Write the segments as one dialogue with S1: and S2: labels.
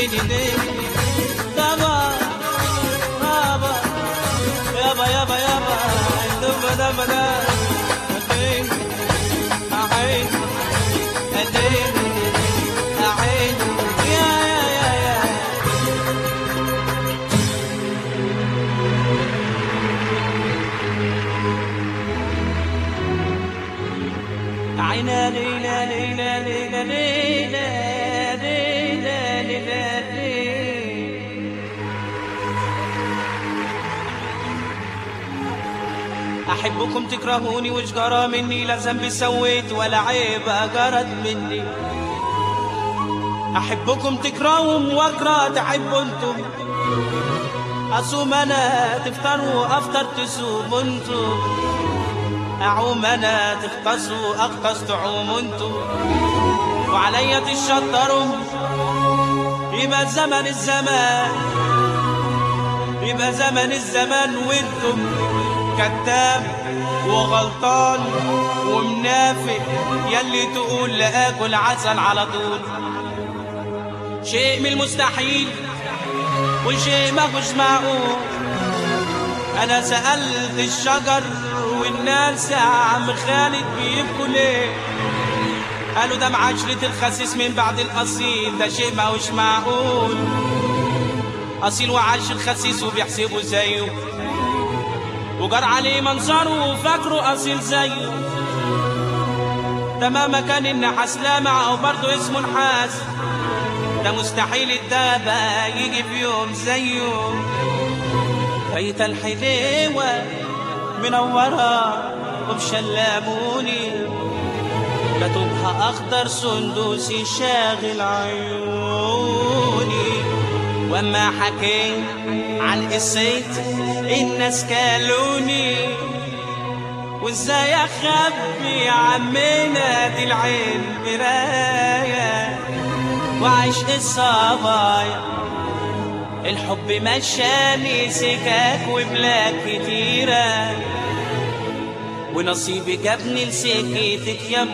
S1: ديني ديني دابا بابا يابا يابا يابا دبا دبا دا دين أعين أدين أعين يا يا يا يا عينا ليلى ليلى ليلى ليلى ليلى ليلى ليلى أحبكم تكرهوني وش جرى مني لا ذنب سويت ولا عيب جرت مني أحبكم تكرههم وأكره تحبوا انتم أصوم أنا تفطروا أفطر تصوم انتم أعوم أنا تختصوا أختص تعوم انتم وعليا تشطروا يبقى زمن الزمان يبقى زمن الزمان وانتم كذاب وغلطان ومنافق يلي تقول لآكل عسل على طول شيء من المستحيل وشيء ما هوش معقول انا سألت الشجر والناس يا عم خالد بيبكوا ليه قالوا ده معاشرة الخسيس من بعد الأصيل ده شيء ما هوش معقول أصيل وعاش الخسيس وبيحسبوا زيه وجار عليه منظره وفاكره أصيل زيه ده مهما كان النحاس لامع أو برضه اسمه نحاس ده مستحيل الدابة يجي في يوم زيه بيت الحليوة منورة ومشلموني كتبها أخضر سندوسي شاغل عيوني وما حكيت عن قصيت الناس كالوني وازاي اخبي يا عمنا دي العين مرايه وعشق الصبايا الحب مشاني سكاك وبلاك كتيرة ونصيبي جابني لسكتك يا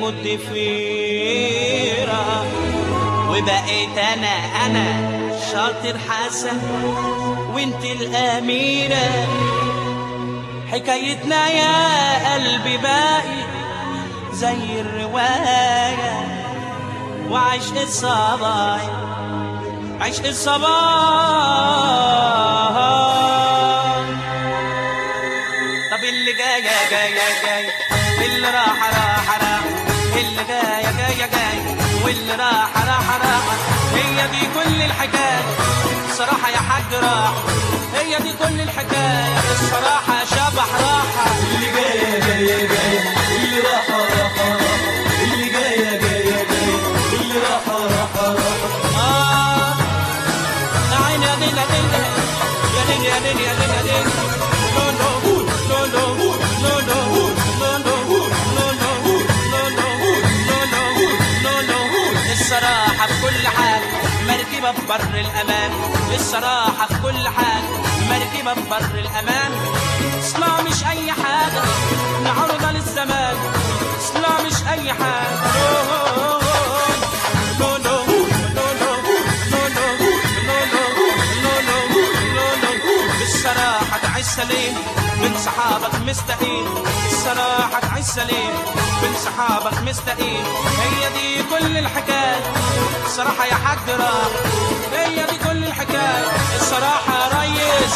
S1: مدفيرة وبقيت انا انا شاطر حسن وانت الاميرة حكايتنا يا قلبي باقي زي الروايه وعشق الصبايا عشق الصبايا طب اللي جاية جاية جاي اللي راح راح راح اللي جاية جاية جاي واللي راح راح راح هي دي كل الحكاية الصراحة يا حاج راح هي دي كل الحكاية الصراحة شبح راحة
S2: اللي جاية جاية جاية اللي راحة راحة راحة اللي جاية جاية جاية اللي راحة راحة راحة
S1: آه عين يا دين يا دين يا دين يا دين يا دين يا دين لو لو لو لو لو لو لو لو لو لو لو لو الصراحة في كل حال مركبة في بر الأمان الصراحة في كل حال مركبة في بر الأمان اصلا مش أي حاجة نعرضها للزمان اصلا مش أي حاجة لو لو الصراحة تعيش سليم من صحابك مستقيم الصراحة تعيش سليم من صحابك مستقيم هي دي كل الحكاية الصراحة يا حاج راح هي دي كل الحكاية الصراحة يا ريس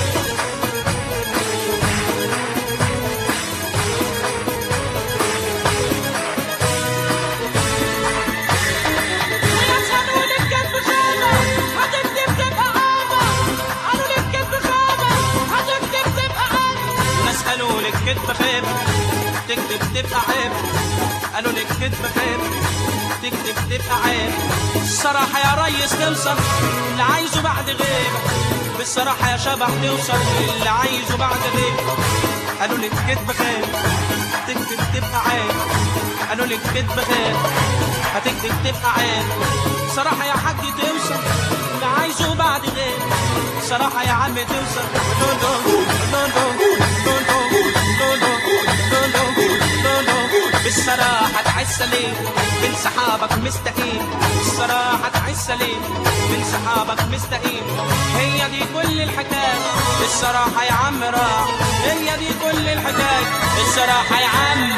S1: ناس قالوا لك كدب خيب تكذب تبقى عيب قالوا لك كدب خيب تكذب تبقى عيب الصراحة يا ريس توصل اللي عايزه بعد غيب بالصراحة يا شبح توصل اللي عايزه بعد غيب قالوا لك كدب خيب تكذب تبقى عيب قالوا لك كدب خيب هتكذب تبقى عيب صراحة يا حاج توصل اللي عايزه بعد غيب صراحة يا عم توصل لو لو لو لو لو لو بالصراحة تعيش سليم من صحابك مستقيم الصراحة تعيش سليم من صحابك اصحابك مستقيم هي دي كل الحكايه الصراحه يا عم راح هي دي كل الحكايه الصراحه يا عم